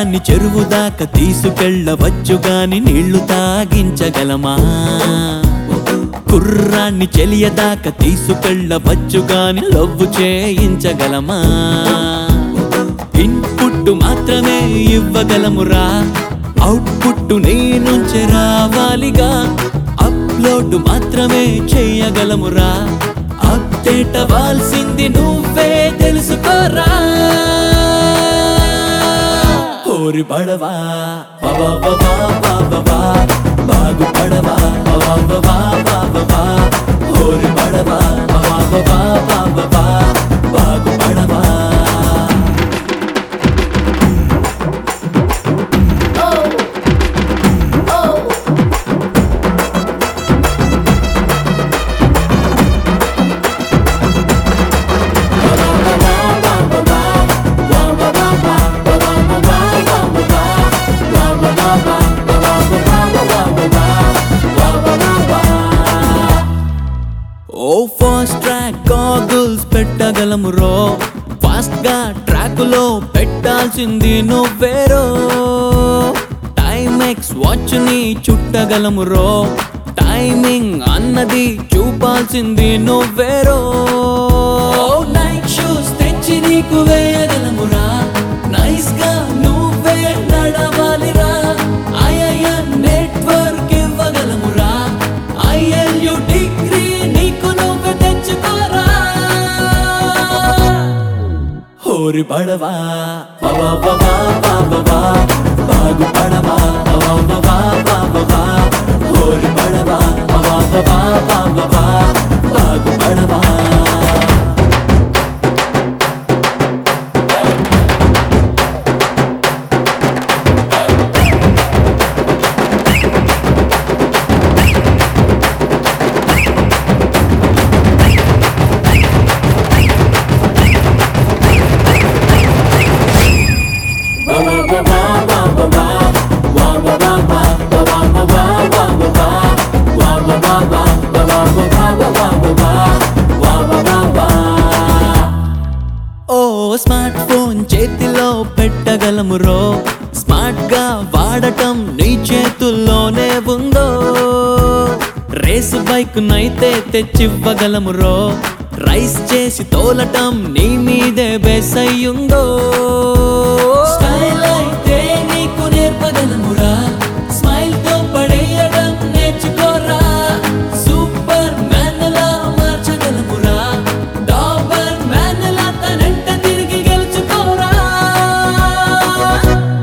గుర్రాన్ని చెరువు దాకా తీసుకెళ్ళవచ్చు గాని నీళ్లు తాగించగలమా కుర్రాన్ని చెలియదాకా తీసుకెళ్ళవచ్చు గాని లవ్వు చేయించగలమా ఇన్పుట్ మాత్రమే ఇవ్వగలమురా అవుట్పుట్ నీ నుంచి రావాలిగా అప్లోడ్ మాత్రమే చేయగలమురా అప్డేట్ అవ్వాల్సింది నువ్వే తెలుసుకోరా ఓరి పడవా బాబా బాబా బాబా బాగు పడవా బాబా బాబా బాబా ఓరి పడవా బాబా బాబా బాబా బాగు పడవా ఓ ఫాస్ట్ ట్రాక్ గాగుల్స్ పెట్టగలము రో ఫాస్ట్ గా ట్రాక్ లో పెట్టాల్సింది నువ్వేరో టైం ఎక్స్ వాచ్ ని చుట్టగలము రో టైమింగ్ అన్నది చూపాల్సింది నువ్వేరో నైట్ షూస్ తెచ్చి నీకు వేయగలమురా నైస్ గా నువ్వే నడవాలిరా ఐఐఎన్ నెట్వర్క్ ఇవ్వగలమురా ఐఎల్యు డిగ్రీ నీకు నువ్వు తెచ్చుకోరా హోరి పడవా బాబా బాబా బాబా బాగు పడవా బాబా బాబా బాబా హోరి పడవా బాబా బాబా బాబా బాగు పడవా ఓ స్మార్ట్ ఫోన్ చేతిలో పెట్టగలము రో స్మార్ట్ గా వాడటం నీ చేతుల్లోనే ఉందో రేసు బైక్ నైతే తెచ్చివ్వగలము రో రైస్ చేసి తోలటం నీ మీదే బెస్ అయ్యుందో స్టైల్ అయితే నీకు నేర్పగలమురా స్మైల్ తో పడేయడం నేర్చుకోరా సూపర్ మ్యాన్ లా మార్చగలమురా డాబర్ మ్యాన్ లా తనంట తిరిగి గెలుచుకోరా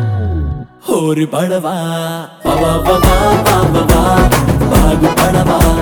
హోరి పడవా బాబా బాబా బాబా బాగు పడవా